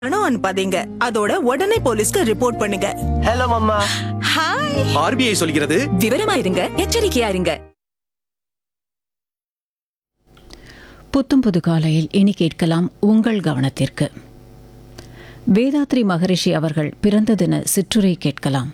பணம் அனுப்பாதீங்க அதோட உடனே போலீஸ்க்கு ரிப்போர்ட் பண்ணுங்க ஹலோ மம்மா ஹாய் ஆர்பிஐ சொல்கிறது விவரமா இருங்க எச்சரிக்கையா இருங்க புத்தும் புது காலையில் இனி கேட்கலாம் உங்கள் கவனத்திற்கு வேதாத்ரி மகரிஷி அவர்கள் பிறந்த தின சிற்றுரை கேட்கலாம்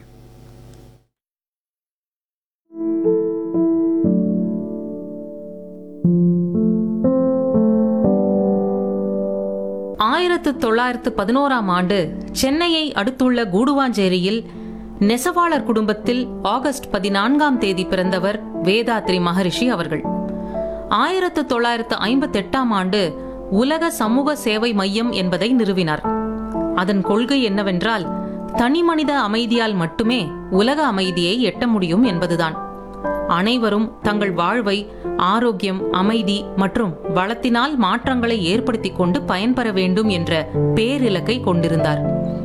ஆயிரத்து தொள்ளாயிரத்து பதினோராம் ஆண்டு சென்னையை அடுத்துள்ள கூடுவாஞ்சேரியில் நெசவாளர் குடும்பத்தில் ஆகஸ்ட் பதினான்காம் தேதி பிறந்தவர் வேதாத்ரி மகரிஷி அவர்கள் ஆயிரத்து தொள்ளாயிரத்து ஐம்பத்தெட்டாம் ஆண்டு உலக சமூக சேவை மையம் என்பதை நிறுவினார் அதன் கொள்கை என்னவென்றால் தனிமனித அமைதியால் மட்டுமே உலக அமைதியை எட்ட முடியும் என்பதுதான் அனைவரும் தங்கள் வாழ்வை ஆரோக்கியம் அமைதி மற்றும் வளத்தினால் மாற்றங்களை ஏற்படுத்திக் கொண்டு பயன்பெற வேண்டும் என்ற பேரிலக்கை கொண்டிருந்தார்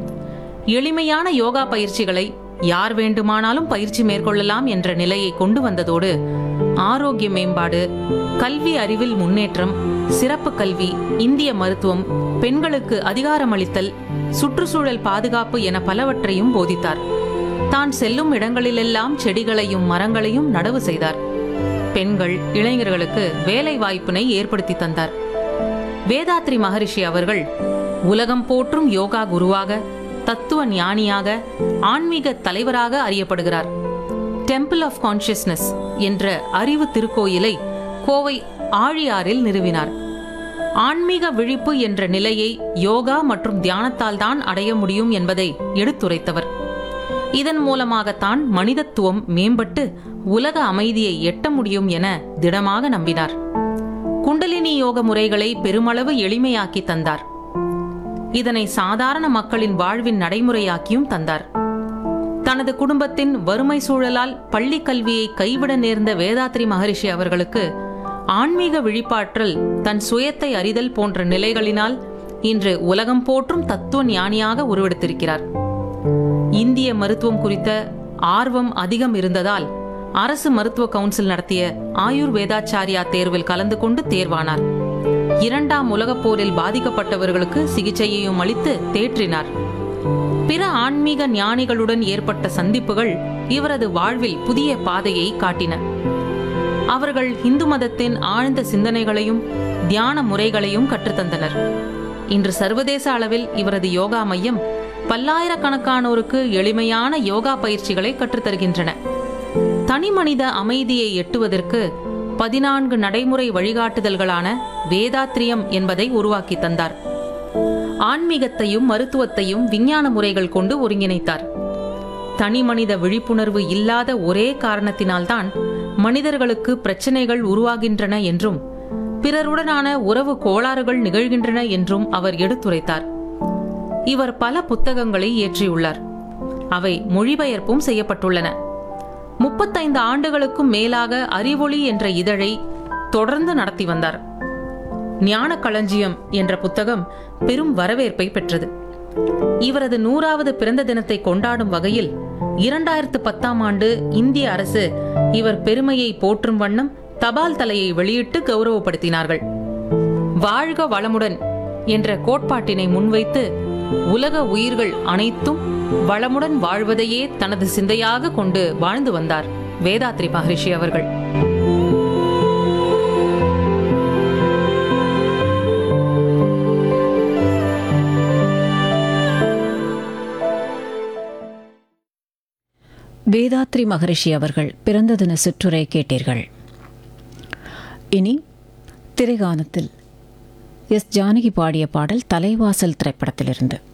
எளிமையான யோகா பயிற்சிகளை யார் வேண்டுமானாலும் பயிற்சி மேற்கொள்ளலாம் என்ற நிலையை கொண்டு வந்ததோடு ஆரோக்கிய மேம்பாடு கல்வி அறிவில் முன்னேற்றம் சிறப்பு கல்வி இந்திய மருத்துவம் பெண்களுக்கு அதிகாரமளித்தல் சுற்றுச்சூழல் பாதுகாப்பு என பலவற்றையும் போதித்தார் தான் செல்லும் இடங்களிலெல்லாம் செடிகளையும் மரங்களையும் நடவு செய்தார் பெண்கள் இளைஞர்களுக்கு வேலை வாய்ப்பினை ஏற்படுத்தி தந்தார் வேதாத்ரி மகரிஷி அவர்கள் உலகம் போற்றும் யோகா குருவாக தத்துவ ஞானியாக ஆன்மீக தலைவராக அறியப்படுகிறார் டெம்பிள் ஆஃப் கான்ஷியஸ்னஸ் என்ற அறிவு திருக்கோயிலை கோவை ஆழியாறில் நிறுவினார் ஆன்மீக விழிப்பு என்ற நிலையை யோகா மற்றும் தியானத்தால் தான் அடைய முடியும் என்பதை எடுத்துரைத்தவர் இதன் மூலமாகத்தான் மனிதத்துவம் மேம்பட்டு உலக அமைதியை எட்ட முடியும் என திடமாக நம்பினார் குண்டலினி யோக முறைகளை பெருமளவு எளிமையாக்கி தந்தார் இதனை சாதாரண மக்களின் வாழ்வின் நடைமுறையாக்கியும் தந்தார் தனது குடும்பத்தின் வறுமை சூழலால் பள்ளி கல்வியை கைவிட நேர்ந்த வேதாத்ரி மகரிஷி அவர்களுக்கு ஆன்மீக விழிப்பாற்றல் தன் சுயத்தை அறிதல் போன்ற நிலைகளினால் இன்று உலகம் போற்றும் தத்துவ ஞானியாக உருவெடுத்திருக்கிறார் இந்திய மருத்துவம் குறித்த ஆர்வம் அதிகம் இருந்ததால் அரசு மருத்துவ கவுன்சில் நடத்திய ஆயுர் வேதாச்சாரியா தேர்வில் கலந்து கொண்டு தேர்வானார் இரண்டாம் உலகப் போரில் பாதிக்கப்பட்டவர்களுக்கு சிகிச்சையையும் அளித்து தேற்றினார் பிற ஆன்மீக ஞானிகளுடன் ஏற்பட்ட சந்திப்புகள் இவரது வாழ்வில் புதிய பாதையை காட்டின அவர்கள் இந்து மதத்தின் ஆழ்ந்த சிந்தனைகளையும் தியான முறைகளையும் கற்றுத்தந்தனர் இன்று சர்வதேச அளவில் இவரது யோகா மையம் பல்லாயிரக்கணக்கானோருக்கு எளிமையான யோகா பயிற்சிகளை கற்றுத்தருகின்றன தனிமனித அமைதியை எட்டுவதற்கு பதினான்கு நடைமுறை வழிகாட்டுதல்களான வேதாத்ரியம் என்பதை உருவாக்கி தந்தார் ஆன்மீகத்தையும் மருத்துவத்தையும் விஞ்ஞான முறைகள் கொண்டு ஒருங்கிணைத்தார் தனிமனித விழிப்புணர்வு இல்லாத ஒரே காரணத்தினால்தான் மனிதர்களுக்கு பிரச்சனைகள் உருவாகின்றன என்றும் பிறருடனான உறவு கோளாறுகள் நிகழ்கின்றன என்றும் அவர் எடுத்துரைத்தார் இவர் பல புத்தகங்களை இயற்றியுள்ளார் அவை மொழிபெயர்ப்பும் செய்யப்பட்டுள்ளன முப்பத்தைந்து ஆண்டுகளுக்கும் மேலாக அறிவொளி என்ற இதழை தொடர்ந்து நடத்தி வந்தார் ஞான களஞ்சியம் என்ற புத்தகம் பெரும் வரவேற்பை பெற்றது இவரது நூறாவது பிறந்த தினத்தை கொண்டாடும் வகையில் இரண்டாயிரத்து பத்தாம் ஆண்டு இந்திய அரசு இவர் பெருமையை போற்றும் வண்ணம் தபால் தலையை வெளியிட்டு கௌரவப்படுத்தினார்கள் வாழ்க வளமுடன் என்ற கோட்பாட்டினை முன்வைத்து உலக உயிர்கள் அனைத்தும் வளமுடன் வாழ்வதையே தனது சிந்தையாக கொண்டு வாழ்ந்து வந்தார் வேதாத்ரி மகரிஷி அவர்கள் வேதாத்ரி மகரிஷி அவர்கள் பிறந்த தின சிற்றுரை கேட்டீர்கள் இனி திரைகானத்தில் எஸ் ஜானகி பாடிய பாடல் தலைவாசல் திரைப்படத்திலிருந்து